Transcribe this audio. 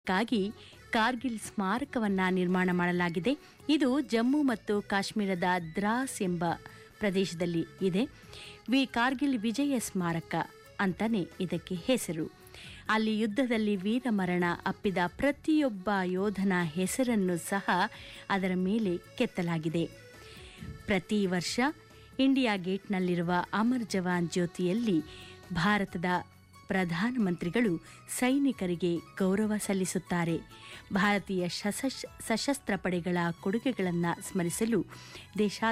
ಕ್ಕಾಗಿ ಕಾರ್ಗಿಲ್ ಸ್ಮಾರಕವನ್ನ ನಿರ್ಮಾಣ ಮಾಡಲಾಗಿದೆ ಇದು ಜಮ್ಮು ಮತ್ತು ಕಾಶ್ಮೀರದ ದ್ರಾಸ್ ಎಂಬ ಪ್ರದೇಶದಲ್ಲಿ ಇದೆ ವಿ ಕಾರ್ಗಿಲ್ ವಿಜಯ ಸ್ಮಾರಕ ಅಂತಾನೆ ಇದಕ್ಕೆ ಹೆಸರು ಅಲ್ಲಿ ಯುದ್ಧದಲ್ಲಿ ವೀರಮರಣ ಅಪ್ಪಿದ ಪ್ರತಿಯೊಬ್ಬ ಯೋಧನ ಹೆಸರನ್ನು ಸಹ ಅದರ ಮೇಲೆ ಕೆತ್ತಲಾಗಿದೆ ಪ್ರತಿ ವರ್ಷ ಇಂಡಿಯಾ ಗೇಟ್ನಲ್ಲಿರುವ ಅಮರ್ ಜವಾನ್ ಜ್ಯೋತಿಯಲ್ಲಿ ಭಾರತದ ಪ್ರಧಾನಮಂತ್ರಿಗಳು ಸೈನಿಕರಿಗೆ ಗೌರವ ಸಲ್ಲಿಸುತ್ತಾರೆ ಭಾರತೀಯ ಸಶಸ್- ಸಶಸ್ತ್ರ ಪಡೆಗಳ ಕೊಡುಗೆಗಳನ್ನು ಸ್ಮರಿಸಲು ದೇಶಾದ್ಯಂತ